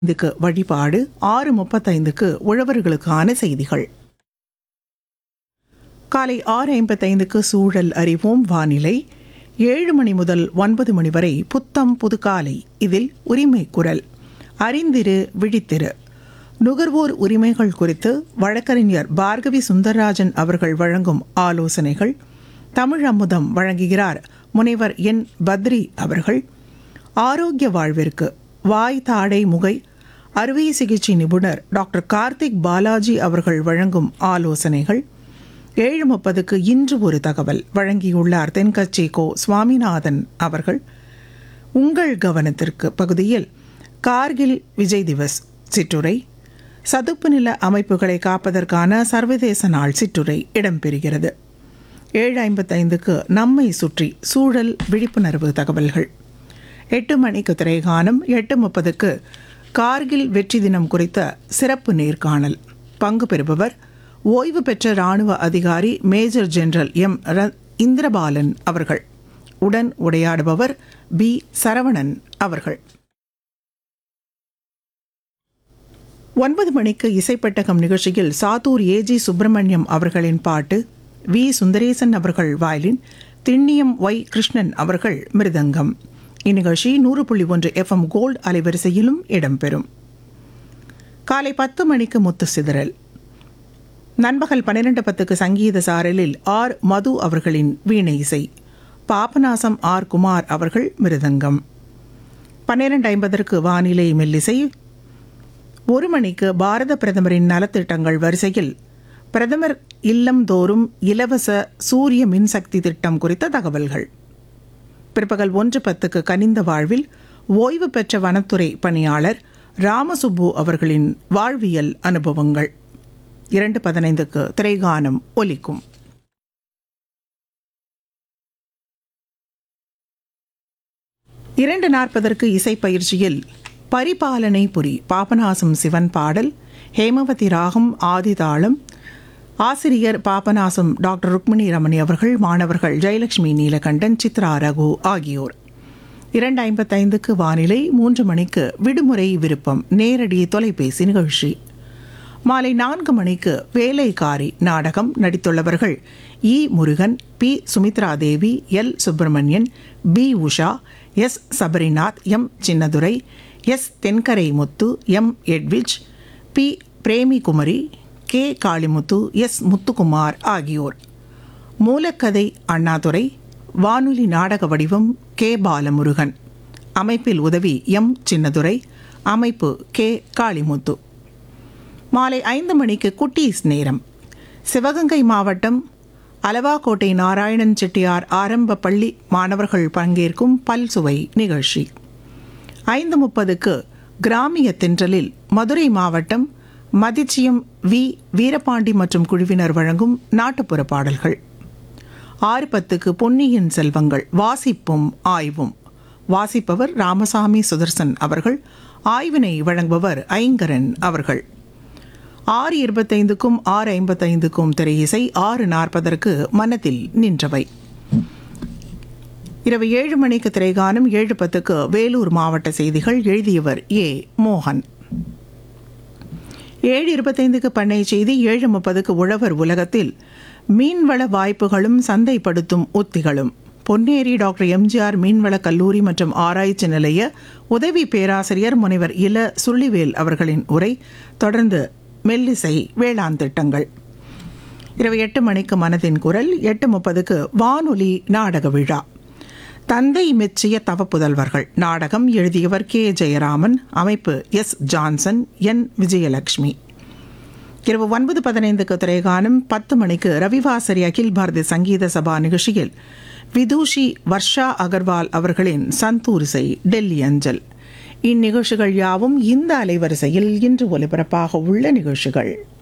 இதுக்கு வழிபாடு ஆறு முப்பத்தைந்துக்கு உழவர்களுக்கான செய்திகள் காலை ஆறு ஐம்பத்தைந்துக்கு சூழல் அறிவோம் வானிலை ஏழு மணி முதல் ஒன்பது மணி வரை புத்தம் புதுக்காலை இதில் உரிமை குரல் அறிந்திரு விழித்திரு நுகர்வோர் உரிமைகள் குறித்து வழக்கறிஞர் பார்கவி சுந்தரராஜன் அவர்கள் வழங்கும் ஆலோசனைகள் தமிழ் அமுதம் வழங்குகிறார் முனைவர் என் பத்ரி அவர்கள் ஆரோக்கிய வாழ்விற்கு வாய் தாடை முகை அறுவை சிகிச்சை நிபுணர் டாக்டர் கார்த்திக் பாலாஜி அவர்கள் வழங்கும் ஆலோசனைகள் ஏழு முப்பதுக்கு இன்று ஒரு தகவல் வழங்கியுள்ளார் தென்கட்சி கோ சுவாமிநாதன் அவர்கள் உங்கள் கவனத்திற்கு பகுதியில் கார்கில் விஜய் திவஸ் சிற்றுரை சதுப்பு நில அமைப்புகளை காப்பதற்கான சர்வதேச நாள் சிற்றுரை இடம்பெறுகிறது ஏழு ஐம்பத்தைந்துக்கு நம்மை சுற்றி சூழல் விழிப்புணர்வு தகவல்கள் எட்டு மணிக்கு திரைகானம் எட்டு முப்பதுக்கு கார்கில் வெற்றி தினம் குறித்த சிறப்பு நேர்காணல் பங்கு பெறுபவர் ஓய்வு பெற்ற ராணுவ அதிகாரி மேஜர் ஜெனரல் எம் ர- இந்திரபாலன் அவர்கள் உடன் உரையாடுபவர் பி சரவணன் அவர்கள் ஒன்பது மணிக்கு இசைப்பட்டகம் நிகழ்ச்சியில் சாத்தூர் ஏஜி சுப்பிரமணியம் அவர்களின் பாட்டு வி சுந்தரேசன் அவர்கள் வயலின் திண்ணியம் ஒய் கிருஷ்ணன் அவர்கள் மிருதங்கம் இந்நிகழ்ச்சி நூறு புள்ளி ஒன்று எஃப்எம் கோல்டு அலைவரிசையிலும் இடம்பெறும் காலை பத்து மணிக்கு முத்து சிதறல் நண்பகல் பன்னிரண்டு பத்துக்கு சங்கீத சாரலில் ஆர் மது அவர்களின் வீணை இசை பாபநாசம் ஆர் குமார் அவர்கள் மிருதங்கம் பன்னிரண்டு ஐம்பதற்கு வானிலை மெல்லிசை ஒரு மணிக்கு பாரத பிரதமரின் நலத்திட்டங்கள் வரிசையில் பிரதமர் இல்லம் தோறும் இலவச சூரிய மின்சக்தி திட்டம் குறித்த தகவல்கள் பிற்பகல் ஒன்று பத்துக்கு கனிந்த வாழ்வில் ஓய்வு பெற்ற வனத்துறை பணியாளர் ராமசுப்பு அவர்களின் வாழ்வியல் அனுபவங்கள் இரண்டு பதினைந்துக்கு திரைகானம் ஒலிக்கும் இரண்டு நாற்பதற்கு இசை பயிற்சியில் பரிபாலனை புரி பாபநாசம் சிவன் பாடல் ஹேமவதி ராகம் ஆதிதாளம் ஆசிரியர் பாபநாசம் டாக்டர் ருக்மிணி ரமணி அவர்கள் மாணவர்கள் ஜெயலட்சுமி நீலகண்டன் சித்ரா ரகு ஆகியோர் இரண்டு ஐம்பத்தைந்துக்கு வானிலை மூன்று மணிக்கு விடுமுறை விருப்பம் நேரடி தொலைபேசி நிகழ்ச்சி மாலை நான்கு மணிக்கு வேலைக்காரி நாடகம் நடித்துள்ளவர்கள் E Murugan P Sumithra Devi L Subramanian P Usha S Sabarinath M Chinnadurai S Thenkarai Muthu M Edwich P Premi Kumari K Kalimuthu S Muthukumar ஆகியோர் மூலக்கதை அண்ணாதுரை வானொலி நாடக வடிவம் கே பாலமுருகன் அமைப்பில் உதவி எம் சின்னதுரை அமைப்பு கே காளிமுத்து மாலை ஐந்து மணிக்கு குட்டீஸ் நேரம் சிவகங்கை மாவட்டம் அலவாக்கோட்டை நாராயணன் செட்டியார் ஆரம்ப பள்ளி மாணவர்கள் பங்கேற்கும் பல்சுவை நிகழ்ச்சி ஐந்து முப்பதுக்கு கிராமிய தென்றலில் மதுரை மாவட்டம் மதிச்சியம் வி வீரபாண்டி மற்றும் குழுவினர் வழங்கும் நாட்டுப்புற பாடல்கள் ஆறு பத்துக்கு பொன்னியின் செல்வங்கள் வாசிப்பும் ஆய்வும் வாசிப்பவர் ராமசாமி சுதர்சன் அவர்கள் ஆய்வினை வழங்குபவர் ஐங்கரன் அவர்கள் ஆறு இருபத்தைந்துக்கும் ஆறு ஐம்பத்தைந்துக்கும் திரையிசை ஆறு நாற்பதற்கு மனதில் நின்றவை இரவு ஏழு மணிக்கு திரைகானம் ஏழு பத்துக்கு வேலூர் மாவட்ட செய்திகள் எழுதியவர் ஏ மோகன் ஏழு இருபத்தைந்துக்கு பண்ணை செய்தி ஏழு முப்பதுக்கு உழவர் உலகத்தில் மீன்வள வாய்ப்புகளும் சந்தைப்படுத்தும் உத்திகளும் பொன்னேரி டாக்டர் எம்ஜிஆர் மீன்வள கல்லூரி மற்றும் ஆராய்ச்சி நிலைய உதவி பேராசிரியர் முனைவர் இல சுள்ளிவேல் அவர்களின் உரை தொடர்ந்து மெல்லிசை வேளாண் திட்டங்கள் இரவு எட்டு மணிக்கு மனதின் குரல் எட்டு முப்பதுக்கு வானொலி நாடக விழா தந்தை மெச்சிய தவப்புதல்வர்கள் நாடகம் எழுதியவர் கே ஜெயராமன் அமைப்பு எஸ் ஜான்சன் என் விஜயலட்சுமி இரவு ஒன்பது பதினைந்துக்கு திரைகானம் பத்து மணிக்கு ரவிவாசரி அகில் பாரதி சங்கீத சபா நிகழ்ச்சியில் விதூஷி வர்ஷா அகர்வால் அவர்களின் சந்தூரிசை டெல்லி அஞ்சல் இந்நிகழ்ச்சிகள் யாவும் இந்த அலைவரிசையில் இன்று ஒலிபரப்பாக உள்ள நிகழ்ச்சிகள்